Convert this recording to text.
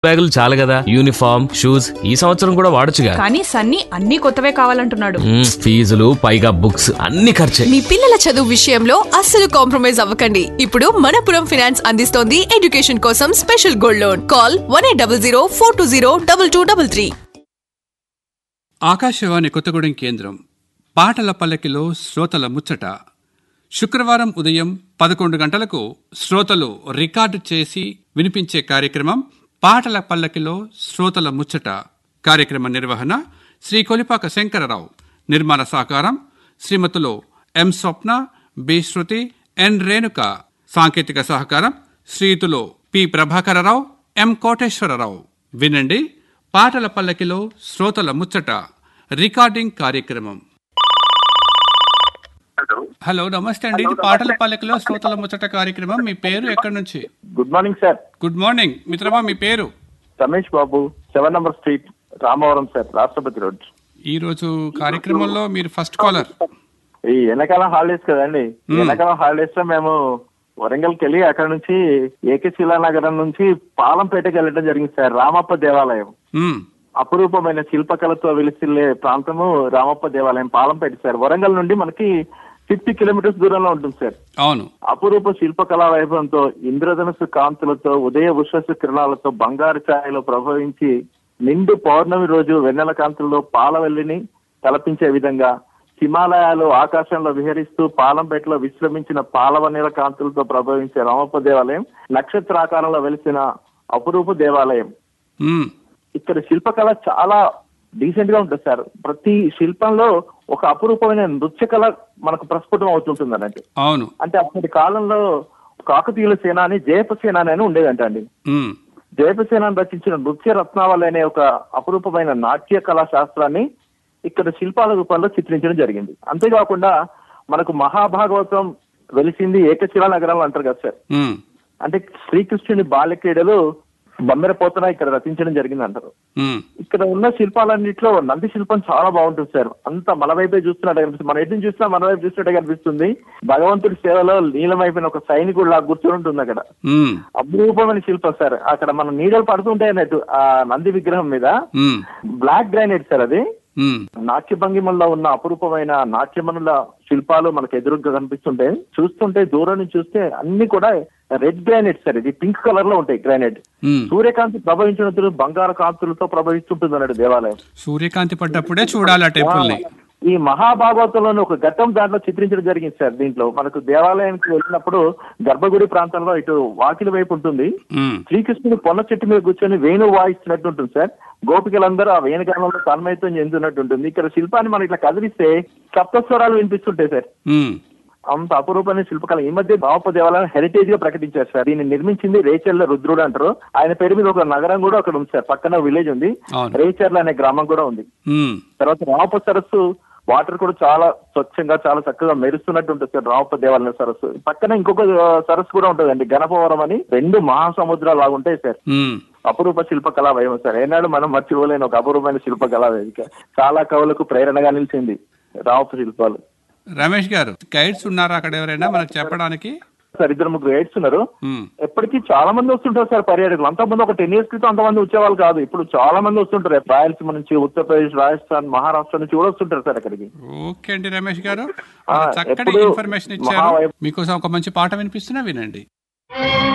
బ్యాగులు చాలు కదా యూనిఫామ్ షూస్ ఈ సంవత్సరం కూడా వాడొచ్చుగా కానీ సన్నీ అన్ని కొత్తవే కావాలంటున్నాడు మ్మ్, ఫీజులు పైగా బుక్స్ అన్ని ఖర్చే మీ పిల్లల చదువు విషయంలో అస్సలు కాంప్రమైజ్ అవ్వకండి ఇప్పుడు మనపురం ఫైనాన్స్ అందిస్తోంది ఎడ్యుకేషన్ కోసం special gold loan call one eight double zero four two zero double two double three Akashvani Kothagudem కేంద్రం పాటల పల్లకిలో శ్రోతల ముచ్చట శుక్రవారం ఉదయం పదకొండు గంటలకు శ్రోతలు రికార్డు చేసి వినిపించే కార్యక్రమం పాటల పల్లకిలో శ్రోతల ముచ్చట కార్యక్రమ నిర్వహణ శ్రీ కొలిపాక శంకరరావు నిర్మాణ సహకారం శ్రీమతులు ఎం స్వప్న బి శృతి ఎన్ రేణుక సాంకేతిక సహకారం శ్రీయుతులు పి ప్రభాకరరావు ఎం కోటేశ్వరరావు వినండి పాటల పల్లకిలో శ్రోతల ముచ్చట రికార్డింగ్ కార్యక్రమం హలో హలో నమస్తే అండి ఇది పాటల పల్లకిలో శ్రోతల ముచ్చట కార్యక్రమం మీ పేరు ఎక్కడి నుంచి good morning sir good morning మిత్రమా మీ పేరు Ramesh Babu seven number street Ramavaram sir Rashtrapati road ఈ రోజు కార్యక్రమంలో మీరు ఫస్ట్ కాలర్ ఈ ఎండాకాలం హాలిడేస్ కదండి ఈ ఎండాకాలం హాలిడేస్ లో మేము వరంగల్కి వెళ్ళి అక్కడ నుంచి ఏకే శిలానగరం నుంచి పాలంపేటకి వెళ్ళడం జరిగింది సార్ రామప్ప దేవాలయం మ్మ్. అపురూపమైన శిల్పకళతో వెలిసిల్లే ప్రాంతము రామప్ప దేవాలయం పాలంపేట సార్ వరంగల్ నుండి మనకి ఫిఫ్టీ కిలోమీటర్స్ దూరంలో ఉంటుంది సార్ అవును అపురూప శిల్పకళా వైభవంతో ఇంద్రధనుసు కాంతులతో ఉదయ ఉషస్సు కిరణాలతో బంగారు ఛాయలో ప్రభవించి నిండు పౌర్ణమి రోజు వెన్నెల కాంతుల్లో పాలవెల్లిని తలపించే విధంగా హిమాలయాలు ఆకాశంలో విహరిస్తూ పాలంపేటలో విశ్రమించిన పాలవన్నెల కాంతులతో ప్రభవించే రామప్ప దేవాలయం నక్షత్రాకారంలో వెలిసిన అపురూప దేవాలయం మ్మ్. ఇక్కడ శిల్పకళ చాలా డీసెంట్ గా ఉంటుంది సార్ ప్రతి శిల్పంలో ఒక అపురూపమైన నృత్య కళ మనకు ప్రస్ఫుటం అవుతుంటుంది అన్నట్టు అవును అంటే అప్పటి కాలంలో కాకతీయుల సేనాని జయప సేనాని అని ఉండేదంట అండి మ్మ్. జయప సేనాని రచించిన నృత్య రత్నావళి అనే ఒక అపురూపమైన నాట్య కళా శాస్త్రాన్ని ఇక్కడ శిల్పాల రూపంలో చిత్రించడం జరిగింది అంతేకాకుండా మనకు మహాభాగవతం వెలిసింది ఏకశిలా నగరంలో అంటారు కదా సార్ మ్మ్. అంటే శ్రీకృష్ణుని బాల్య క్రీడలు బొమ్మెర పోతన ఇక్కడ రచించడం జరిగింది అంటారు మ్మ్. ఇక్కడ ఉన్న శిల్పాలన్నింటిలో నంది శిల్పం చాలా బాగుంటుంది సార్ అంత మన వైపే చూస్తున్నట్టు కనిపిస్తుంది మన ఎటు చూసినా మన వైపు చూసినట్టే కనిపిస్తుంది భగవంతుడి సేవలో నీలమైపోయిన ఒక సైనికుడు లాగా కూర్చొని ఉంటుంది అక్కడ మ్మ్. అపురూపమైన శిల్పం సార్ అక్కడ మన నీడలు పడుతుంటాయి అన్నట్టు ఆ నంది విగ్రహం మీద మ్మ్. బ్లాక్ గ్రానైట్ సార్ అది మ్మ్. నాట్య భంగిమల్లో ఉన్న అపురూపమైన నాట్యమనుల శిల్పాలు మనకు ఎదురుగా కనిపిస్తుంటాయి చూస్తుంటే దూరం నుంచి చూస్తే అన్ని కూడా రెడ్ గ్రానైట్ సార్ ఇది పింక్ కలర్ లో ఉంటాయి గ్రానైట్ మ్మ్. సూర్యకాంతి ప్రభవించినప్పుడు బంగారు కాంతులతో ప్రభవిస్తుంటుంది అన్నట్టు దేవాలయం సూర్యకాంతి పడ్డప్పుడే చూడాలి ఆ టెంపుల్ ని ఈ మహాభాగవతంలోని ఒక ఘట్టం దాంట్లో చిత్రించడం జరిగింది సార్ దీంట్లో మనకు దేవాలయానికి వెళ్ళినప్పుడు గర్భగుడి ప్రాంతంలో ఇటు వాకిలి వైపు ఉంటుంది మ్మ్. శ్రీకృష్ణుడు పొన్న చెట్టు మీద కూర్చొని వేణు వాయిస్తున్నట్టు ఉంటుంది సార్ గోపికలందరూ ఆ వేణుగానంలో తన్మయత్వం చెందుతున్నట్టు ఉంటుంది ఇక్కడ శిల్పాన్ని మనం ఇట్లా కదిలిస్తే సప్తస్వరాలు వినిపిస్తుంటాయి సార్ మ్మ్. అంత అపురూపమైన శిల్పకళ ఈ మధ్య బావప దేవాలయం హెరిటేజ్ గా ప్రకటించారు సార్ దీన్ని నిర్మించింది రేచర్ల రుద్రుడు అంటారు ఆయన పేరు మీద ఒక నగరం కూడా అక్కడ ఉంది సార్ పక్కన విలేజ్ ఉంది అవును. రేచర్ల అనే గ్రామం కూడా ఉంది మ్మ్. తర్వాత రామప్ప సరస్సు వాటర్ కూడా చాలా స్వచ్ఛంగా చాలా చక్కగా మెరుస్తున్నట్టు ఉంటుంది సార్ రామప్ప దేవాలయం సరస్సు పక్కన ఇంకొక ఆ, సరస్సు కూడా ఉంటుందండి గణపవరం అని రెండు మహాసముద్రాలు లాగా ఉంటాయి సార్ మ్మ్. అపురూప శిల్పకళా వైభవం సార్ ఏనాడు మనం మర్చిపోలేని ఒక అపురూపమైన శిల్పకళా వేదిక చాలా కవులకు ప్రేరణగా నిలిచింది రామప్ప శిల్పాలు రమేష్ గారు గైడ్స్ ఉన్నారా అక్కడ ఎవరైనా మనకు చెప్పడానికి సార్ ఇద్దరు ముగ్గురు ఎయిడ్స్ ఉన్నారు మ్మ్. ఎప్పటికీ చాలా మంది వస్తుంటారు సార్ పర్యాటకులు అంతకుముందు ఒక టెన్ ఇయర్స్ క్రితం అంతమంది వచ్చేవాళ్ళు కాదు ఇప్పుడు చాలా మంది వస్తుంటారు రాయలసీమ నుంచి ఉత్తరప్రదేశ్ రాజస్థాన్ మహారాష్ట్ర నుంచి కూడా వస్తుంటారు సార్ అక్కడికి ఓకే అండి రమేష్ గారు ఆ, చక్కటి ఎప్పుడు ఇన్ఫర్మేషన్ ఇచ్చారు మహావైభవం- మీకోసం ఒక మంచి పాట వినిపిస్తున్నా వినండి